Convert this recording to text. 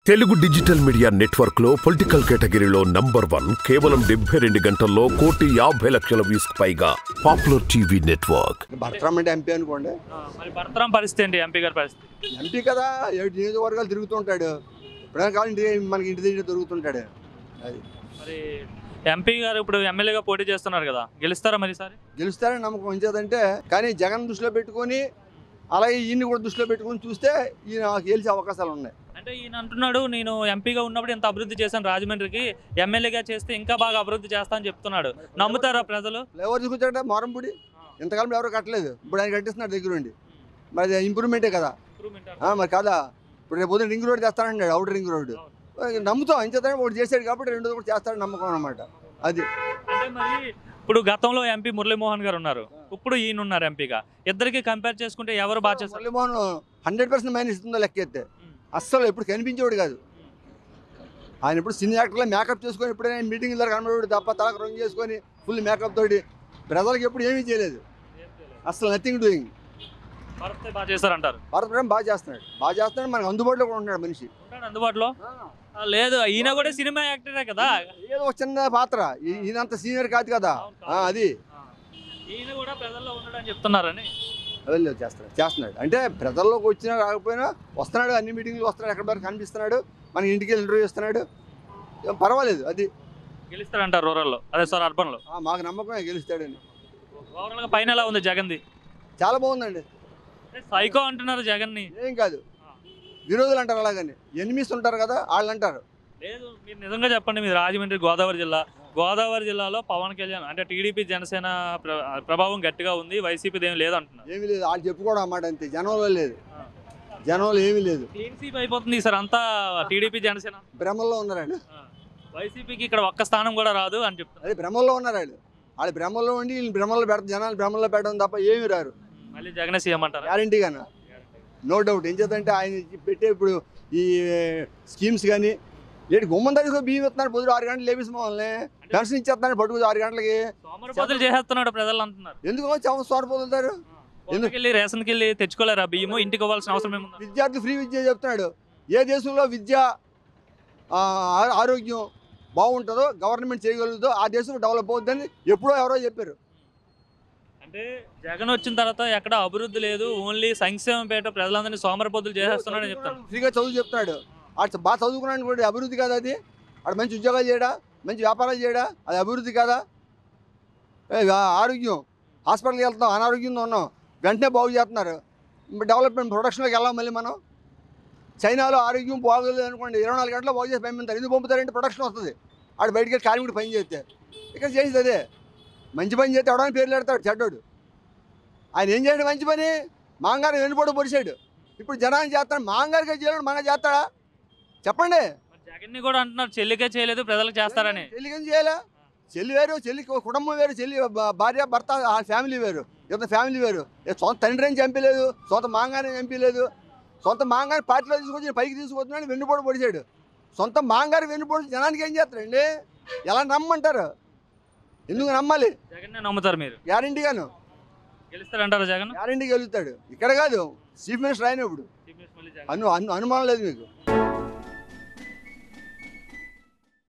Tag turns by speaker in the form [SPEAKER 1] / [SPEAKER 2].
[SPEAKER 1] Telugu digital media network లో political కేటగిరీలో number one కేవలం డెబ్బై రెండు గంటల్లో కోటి యాభై లక్షల వ్యూస్ పైగా పాపులర్ టీవీ నెట్వర్క్
[SPEAKER 2] భర్తరామ్ అంటే ఎంపీ అనుకోండి
[SPEAKER 3] ఆ, మరి భరతరాం పరిస్థితి ఏంటి ఎంపీ గారి పరిస్థితి
[SPEAKER 2] ఎంపీ కదా ఏడు నియోజకవర్గాలు తిరుగుతుంటాడు ఎప్పుడైనా కావాలి ఇంటి మనకి ఇంటి దగ్గర తిరుగుతుంటాడు అది
[SPEAKER 3] మరి ఎంపీ గారు ఇప్పుడు ఎమ్మెల్యేగా పోటీ చేస్తున్నారు కదా గెలుస్తారా మరి ఈసారి
[SPEAKER 2] గెలుస్తారని నమ్మకం ఉంచేదంటే కానీ జగన్ దృష్టిలో పెట్టుకొని అలాగే ఈయన్ని కూడా దృష్టిలో పెట్టుకొని చూస్తే ఈయన గెలిచే అవకాశాలు ఉన్నాయి
[SPEAKER 3] అంటే ఈయన అంటున్నాడు నేను ఎంపీగా ఉన్నప్పుడు ఇంత అభివృద్ధి చేశాను రాజమండ్రికి ఎమ్మెల్యేగా చేస్తే ఇంకా బాగా అభివృద్ధి చేస్తా అని చెప్తున్నాడు నమ్ముతారా ప్రజలు
[SPEAKER 2] ఫ్లేవర్ తీసుకొచ్చాడంటే మారంపూడి ఇంతకాలం ఎవరు కట్టలేదు ఇప్పుడు ఆయన కట్టిస్తున్నాడు దగ్గరుండి మరి అది ఇంప్రూవ్మెంటే కదా ఆ, మరి కాదా ఇప్పుడు రేపు పొద్దున్న రింగ్ రోడ్ చేస్తానంటాడు అవుటర్ రింగ్ రోడ్ నమ్ముతాం ఎంచేత ఒకటి చేశాడు కాబట్టి రెండోది కూడా చేస్తాడని నమ్మకం అనమాట అది
[SPEAKER 3] అంటే మరి ఇప్పుడు గతంలో ఎంపీ మురళీమోహన్ గారు ఉన్నారు ఇప్పుడు ఈయన ఉన్నారు ఎంపీగా ఇద్దరికి కంపేర్ చేసుకుంటే ఎవరు బాగా చేస్తారు
[SPEAKER 2] మురళీమోహన్ హండ్రెడ్ పర్సెంట్ మైనస్ ఇస్తుందో లెక్క ఎత్తే అస్సలు ఎప్పుడు కనిపించేవాడు కాదు ఆయన ఇప్పుడు సినీ యాక్టర్లో మేకప్ చేసుకొని ఎప్పుడైనా మీటింగ్ దగ్గర కనబడేవాడు తప్ప తలకు రంగు చేసుకొని ఫుల్ మేకప్ తోటి ప్రజలకు ఎప్పుడు ఏమీ చేయలేదు అసలు నథింగ్ డూయింగ్
[SPEAKER 3] భరత్ బాగా చేస్తారంటారు
[SPEAKER 2] భారత ప్రభుత్వం బాగా చేస్తున్నాడు బాగా చేస్తున్నాడు మనకు అందుబాటులో కూడా ఉంటున్నాడు మనిషి
[SPEAKER 3] ఉంటాడు అందుబాటులో ఆ, లేదు ఈయన కూడా సినిమా యాక్టరే కదా
[SPEAKER 2] ఏదో ఒక చిన్న పాత్ర ఈ- ఈయనంత సీనియర్ కాదు కదా ఆ, అది
[SPEAKER 3] ఆ. ఈయన కూడా ప్రజల్లో ఉన్నాడని చెప్తున్నారని
[SPEAKER 2] వెళ్ళి చేస్తున్నాడు చేస్తున్నాడు అంటే ప్రజల్లోకి వచ్చినా రాకపోయినా వస్తున్నాడు అన్ని మీటింగ్లు వస్తున్నాడు ఎక్కడ వరకు కనిపిస్తున్నాడు మన ఇంటికి వెళ్ళి ఇంటర్వ్యూ ఇస్తున్నాడు ఏం పర్వాలేదు అది
[SPEAKER 3] గెలుస్తారంటారు రూరల్లో అదే సార్ అర్బన్లో
[SPEAKER 2] ఆ, మాకు నమ్మకమే గెలుస్తాడని
[SPEAKER 3] ఓవరాల్గా పైన ఎలా ఉంది జగన్ది
[SPEAKER 2] చాలా బాగుందండి
[SPEAKER 3] సైకో అంటున్నారు జగన్ని
[SPEAKER 2] ఏం కాదు విరోధులు అంటారు అలాగని ఎనిమిస్ ఉంటారు కదా వాళ్ళు అంటారు
[SPEAKER 3] లేదు మీరు నిజంగా చెప్పండి మీరు రాజమండ్రి గోదావరి జిల్లా గోదావరి జిల్లాలో పవన్ కళ్యాణ్ అంటే టీడీపీ జనసేన ప్ర- ప్రభావం గట్టిగా ఉంది వైసీపీ ఏం లేదు అంటున్నారు
[SPEAKER 2] ఏమీ లేదు వాళ్ళు చెప్పుకోవడం అన్నమాట అంతే జనంలో లేదు జనంలో ఏమీ లేదు
[SPEAKER 3] క్లీన్ సీప్ అయిపోతుంది సార్ అంతా టీడీపీ జనసేన
[SPEAKER 2] భ్రమల్లో ఉన్నారండి
[SPEAKER 3] వైసీపీకి ఇక్కడ ఒక్క స్థానం కూడా రాదు అని చెప్తున్నారు
[SPEAKER 2] అదే భ్రమల్లో ఉన్నారు వాళ్ళు వాళ్ళు భ్రమల్లో ఉండి వీళ్ళు భ్రమల్లో పెడతారు జనాలు భ్రమల్లో పెట్టడం తప్ప ఏమీ రారు
[SPEAKER 3] మళ్ళీ జగనే సీఎం అంటారా
[SPEAKER 2] గ్యారంటీగాను నో డౌట్ ఏం చేద్దంటే ఆయన పెట్టే ఇప్పుడు ఈ స్కీమ్స్ కానీ లేటి గుమ్మం దగ్గర బియ్యం ఇస్తున్నాడు పొద్దు ఆరు గంటలు లేపేసి మమ్మల్ని పెన్షన్ ఇచ్చేస్తున్నాడు పట్టుకు ఆరు గంటలకి
[SPEAKER 3] సోమరిపోతులు చేసేస్తున్నాడు ప్రజలు అంటున్నారు
[SPEAKER 2] ఎందుకు చవ సోరపోతుంటారు
[SPEAKER 3] ఎందుకు వెళ్ళి రేషన్కి వెళ్ళి తెచ్చుకోలేరా బియ్యము ఇంటికి ఇవ్వాల్సిన అవసరం ఏముంది
[SPEAKER 2] విద్యార్థి ఫ్రీ విద్య చెప్తున్నాడు ఏ దేశంలో విద్య ఆ, ఆ- ఆరోగ్యం బాగుంటుందో గవర్నమెంట్ చేయగలుగుతుందో ఆ దేశం డెవలప్ అవుతుందని ఎప్పుడో ఎవరో చెప్పారు
[SPEAKER 3] అంటే జగన్ వచ్చిన తర్వాత ఎక్కడ అభివృద్ధి లేదు ఓన్లీ సంక్షేమం పేట ప్రజలందరినీ సోమరిపోతులు చేసేస్తున్నాడని చెప్తాను
[SPEAKER 2] ఫ్రీగా చదువు చెప్తున్నాడు ఆడు బాగా చదువుకున్నాడు కూడా అభివృద్ధి కాదా అది ఆడు మంచి ఉద్యోగాలు చేయడా మంచి వ్యాపారాలు చేయడా అది అభివృద్ధి కాదా ఏ, ఆ- ఆరోగ్యం హాస్పిటల్కి వెళ్తాం అనారోగ్యంతో ఉన్నాం వెంటనే బాగు చేస్తున్నారు డెవలప్మెంట్ ప్రొడక్షన్లోకి వెళ్ళాం మళ్ళీ మనం చైనాలో ఆరోగ్యం బాగోలేదు అనుకోండి ఇరవై నాలుగు గంటలు బాగు చేసి పంపిస్తారు ఎందుకు పంపుతారంటే ప్రొడక్షన్ వస్తుంది ఆడు బయటికి వెళ్ళి కార్మికుడు పని చేస్తే ఇక్కడ చేసేది అదే మంచి పని చేస్తే ఎవడని పేర్లు పెడతాడు చెడ్డోడు ఆయన ఏం చేయడు మంచి పని మాంగారు వెనుపోటు పొడిచాడు ఇప్పుడు జనాన్ని చేస్తాడు మాంగారికి చేయలేడు మన చేస్తాడా చెప్పండి
[SPEAKER 3] మరి జగన్ని కూడా అంటున్నారు చెల్లికే చేయలేదు ప్రజలకు చేస్తారని
[SPEAKER 2] చెల్లికి చేయాలా చెల్లి వేరు చెల్లి కుటుంబం వేరు చెల్లి భ- భార్య భర్త ఆ ఫ్యామిలీ వేరు ఇతర ఫ్యామిలీ వేరు ఏ సొంత తండ్రి ఏం చంపలేదు సొంత మాంగానే చంపలేదు సొంత మాంగారి పార్టీలో తీసుకొచ్చి పైకి తీసుకొచ్చినాడు వెన్నుపోటు పొడిచాడు సొంత మాంగారు వెన్నుపోటు జనానికి ఏం చేస్తారండి ఎలా నమ్మంటారు ఎందుకు నమ్మాలి
[SPEAKER 3] జగన్నే నమ్ముతారు మీరు
[SPEAKER 2] గ్యారంటీగాను
[SPEAKER 3] గెలుస్తారంటారా జగన్
[SPEAKER 2] గ్యారంటీ గెలుస్తాడు ఇక్కడ కాదు చీఫ్ మినిస్టర్ అయినప్పుడు
[SPEAKER 3] చీఫ్ మినిస్టర్ మళ్ళీ జగన్.
[SPEAKER 2] అను అను అనుమానం లేదు మీకు